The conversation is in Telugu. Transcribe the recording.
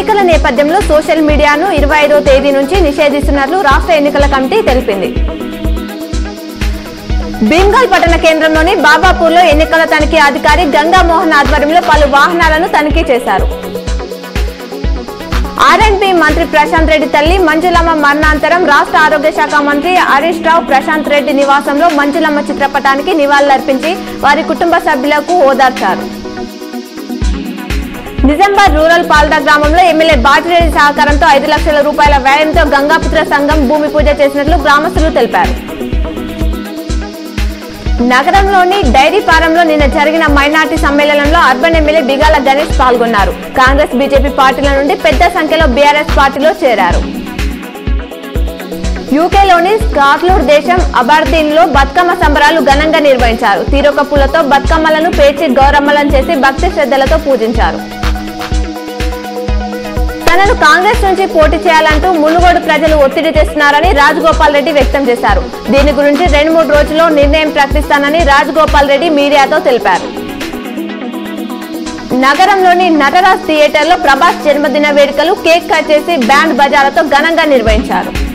ఎన్నికల నేపథ్యంలో సోషల్ మీడియాను ఇరవై ఐదో తేదీ నుంచి నిషేధిస్తున్నట్లు రాష్ట్ర ఎన్నికల కమిటీ తెలిపింది బెంగాల్ పట్టణ కేంద్రంలోని బాబాపూర్లో ఎన్నికల తనిఖీ అధికారి గంగా మోహన్ ఆధ్వర్యంలో పలు వాహనాలను తనిఖీ చేశారు ఆర్ఎండ్బి మంత్రి ప్రశాంత్ రెడ్డి తల్లి మంజులమ్మ మరణాంతరం రాష్ట్ర ఆరోగ్య శాఖ మంత్రి హరీష్ రావు ప్రశాంత్ రెడ్డి నివాసంలో మంజులమ్మ చిత్రపటానికి నివాళులర్పించి వారి కుటుంబ సభ్యులకు ఓదార్చారు నిజామాబాద్ రూరల్ పాల్దా గ్రామంలో ఎమ్మెల్యే బాటిరెడ్డి సహకారంతో ఐదు లక్షల రూపాయల వ్యయంతో గంగాపుత్ర సంఘం భూమి పూజ చేసినట్లు గ్రామస్తులు తెలిపారు నగరంలోని డైరీ ఫారంలో నిన్న జరిగిన మైనార్టీ సమ్మేళనంలో అర్బన్ ఎమ్మెల్యే బిగాల గణేష్ పాల్గొన్నారు కాంగ్రెస్ బీజేపీ పార్టీల నుండి పెద్ద సంఖ్యలో బీఆర్ఎస్ పార్టీలో చేరారు యూకేలోని స్కాట్లూడ్ దేశం అబార్దీన్ లో బతుకమ్మ సంబరాలు ఘనంగా నిర్వహించారు తీరొక పూలతో బతుకమ్మలను పేర్చి గౌరమ్మలను చేసి భక్తి శ్రద్ధలతో పూజించారు తనను కాంగ్రెస్ నుంచి పోటీ చేయాలంటూ మునుగోడు ప్రజలు ఒత్తిడి చేస్తున్నారని రాజగోపాల్ రెడ్డి వ్యక్తం చేశారు దీని గురించి రెండు మూడు రోజుల్లో నిర్ణయం ప్రకటిస్తానని రాజగోపాల్ రెడ్డి మీడియాతో తెలిపారు నగరంలోని నటరాజ్ థియేటర్లో ప్రభాస్ జన్మదిన వేడుకలు కేక్ కట్ చేసి బ్యాండ్ బజార్లతో ఘనంగా నిర్వహించారు